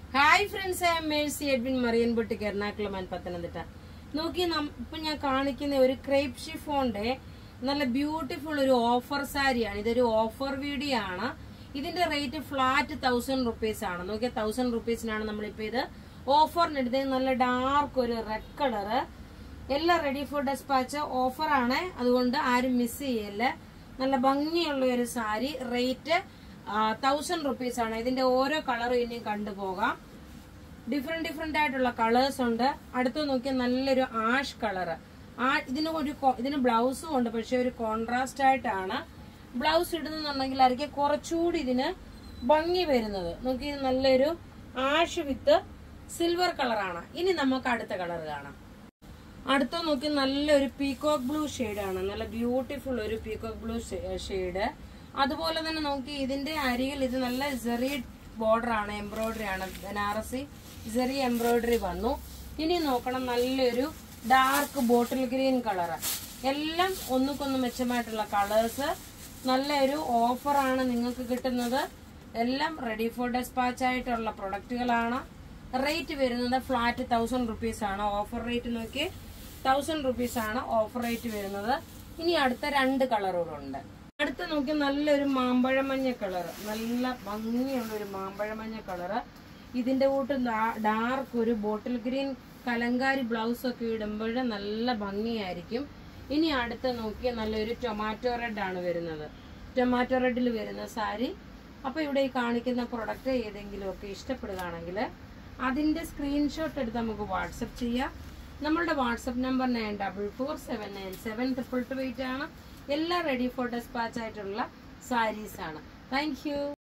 hi friends I am Mercy Edwin Marian boutique Ernakulam and Pathanamthitta നോക്കി നം- ഇപ്പൊ ഞാൻ കാണിക്കുന്ന ഒരു ക്രേപ്പ് ഷിഫോന്റെ നല്ല ബ്യൂട്ടിഫുൾ ഒരു ഓഫർ സാരിയാണ് ഇതൊരു ഓഫർ വീഡിയോ ആണ് ഇതിന്റെ റേറ്റ് ഫ്ലാറ്റ് തൗസൻഡ് റുപ്പീസ് ആണ് നോക്കിയാൽ തൗസൻഡ് റുപ്പീസിനാണ് നമ്മളിപ്പോ ഇത് ഓഫറിന് എടുത്തത് നല്ല ഡാർക്ക് ഒരു റെഡ് കളറ് എല്ലാം റെഡി ഫോർ ഡെസ്പാച്ച് ഓഫറാണ് അതുകൊണ്ട് ആരും മിസ് ചെയ്യല്ല നല്ല ഭംഗിയുള്ള ഒരു സാരി റേറ്റ് തൗസൻഡ് റുപ്പീസ് ആണ് ഇതിന്റെ ഓരോ കളറും ഇനിയും കണ്ടുപോകാം ഡിഫറെന്റ് ഡിഫറെന്റ് ആയിട്ടുള്ള കളേഴ്സ് ഉണ്ട് അടുത്ത് നോക്കിയാൽ നല്ലൊരു ആഷ് കളറ് ആ ഇതിന് ഒരു കൊ- ഇതിന് ബ്ലൗസും ഉണ്ട് പക്ഷെ ഒരു കോൺട്രാസ്റ്റ് ആയിട്ടാണ് ബ്ലൗസ് ഇടുന്നുണ്ടെങ്കിൽ ആയിരിക്കും കുറച്ചുകൂടി ഇതിന് ഭംഗി വരുന്നത് നോക്കി ഇത് നല്ലൊരു ആഷ് വിത്ത് സിൽവർ കളറാണ് ഇനി നമുക്ക് അടുത്ത കളർ കാണാം അടുത്ത നോക്കി നല്ലൊരു പീകോക്ക് ബ്ലൂ ആണ് നല്ല ബ്യൂട്ടിഫുൾ ഒരു പീകോക്ക് ബ്ലൂ ഷെയ്ഡ് അതുപോലെ തന്നെ നോക്കി ഇതിന്റെ അരികിൽ ഇത് നല്ല ജെറി ബോർഡർ ആണ് എംബ്രോയിഡറി ആണ് ബനാറസി ജെറി എംബ്രോയിഡറി വന്നു ഇനി നോക്കണം നല്ലൊരു ഡാർക്ക് ബോട്ടിൽ ഗ്രീൻ കളർ എല്ലാം ഒന്നുക്കൊന്ന് മെച്ചമായിട്ടുള്ള കളേഴ്സ് നല്ലൊരു ഓഫറാണ് നിങ്ങൾക്ക് കിട്ടുന്നത് എല്ലാം റെഡി ഫോർ ഡെസ്പാച്ച് ആയിട്ടുള്ള പ്രൊഡക്റ്റുകളാണ് റേറ്റ് വരുന്നത് ഫ്ലാറ്റ് തൗസൻഡ് റുപ്പീസ് ആണ് ഓഫർ റേറ്റ് നോക്കി തൗസൻഡ് റുപ്പീസ് ആണ് ഓഫർ റേറ്റ് വരുന്നത് ഇനി അടുത്ത രണ്ട് കളറുകളുണ്ട് അടുത്ത നോക്കി നല്ലൊരു മാമ്പഴമഞ്ഞ കളർ നല്ല ഭംഗിയുള്ള ഒരു മാമ്പഴമഞ്ഞ കളറ് ഇതിന്റെ കൂട്ട് ഡാർക്ക് ഒരു ബോട്ടിൽ ഗ്രീൻ കലങ്കാരി ബ്ലൗസ് ഒക്കെ ഇടുമ്പോൾ നല്ല ഭംഗിയായിരിക്കും ഇനി അടുത്ത് നോക്കിയ നല്ലൊരു ടൊമാറ്റോ റെഡ് ആണ് വരുന്നത് ടൊമാറ്റോ റെഡിൽ വരുന്ന സാരി അപ്പൊ ഇവിടെ ഈ കാണിക്കുന്ന പ്രൊഡക്റ്റ് ഏതെങ്കിലും ഒക്കെ ഇഷ്ടപ്പെടുകയാണെങ്കിൽ അതിന്റെ സ്ക്രീൻഷോട്ട് എടുത്ത് നമുക്ക് വാട്സപ്പ് ചെയ്യാം നമ്മളുടെ WhatsApp number nine double four seven nine seven triple two eight ആണ് എല്ലാം റെഡി ഫോർ ഡെസ്പാച്ച് ആയിട്ടുള്ള സാരീസ് ആണ് താങ്ക് യു